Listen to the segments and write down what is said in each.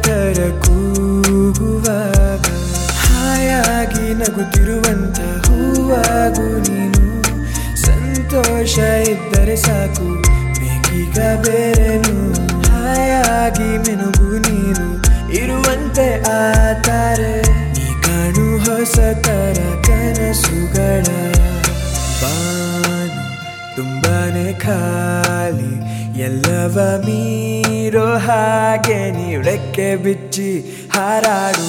ತರ ಕೂಗುವಾಗ ಹಾಯಾಗಿ ನಗುತ್ತಿರುವಂತ ಹೂವಾಗು ನೀನು ಸಂತೋಷ ಇದ್ದರೆ ಸಾಕು ಬೇಕೀಗ ಬೇರೆನು ಹಾಯಾಗಿ ಮೆನುಗು ನೀನು ಇರುವಂತೆ ಆತಾರೆ ನೀ ಕಾಣು ಹೊಸ ತರ ಕನಸುಗಳ ಬಾನು ತುಂಬಾನೇ ಖಾಲಿ ಎಲ್ಲವ ಮೀರೋ ಹಾಗೆ ನೀವು ರೆಕ್ಕೆ ಬಿಚ್ಚಿ ಹಾರಾಡು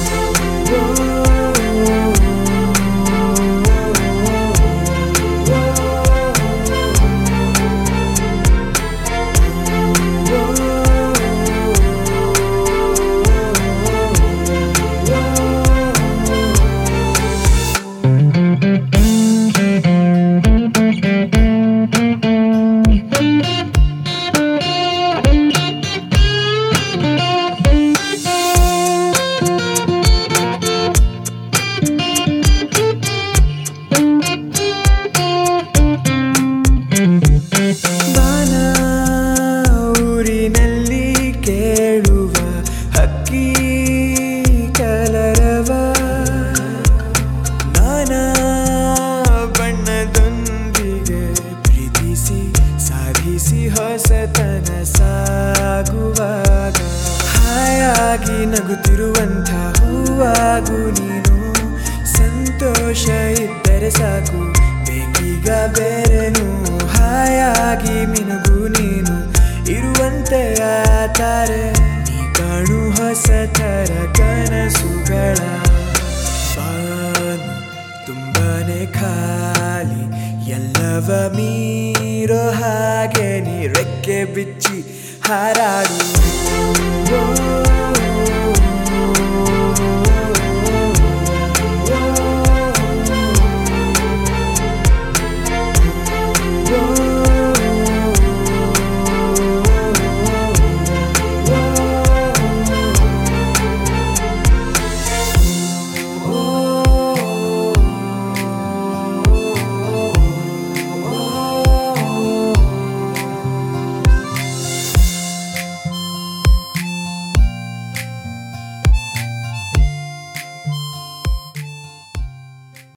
ಬಾನ ಊರಿನಲ್ಲಿ ಕೇಳುವ ಹಕ್ಕಿ ಕಲರವ ನಾನಾ ಬಣ್ಣದೊಂದಿಗೆ ಪ್ರೀತಿಸಿ ಸಾಧಿಸಿ ಹೊಸತನ ಸಾಗುವಾಗ ಹಾಯಾಗಿ ನಗುತ್ತಿರುವಂಥ ಹೂವಾಗು ನೀನು ಸಂತೋಷ ಇದ್ದರೆ ಸಾಕು ಬೇಕೀಗ ಬೇರೆನು ಹಾಯಾಗಿ ಮಿನುಗು ನೀನು ಇರುವಂತೆ ಆತಾರೆ ನೀ ಕಾಣು ಹೊಸ ಥರ ಕನಸುಗಳ ಬಾನು ತುಂಬಾನೇ ಖಾಲಿ ಎಲ್ಲವ ಮೀರೋ ಹಾಗೆ ನೀ ರೆಕ್ಕೆ ಬಿಚ್ಚಿ ಹಾರಾಡು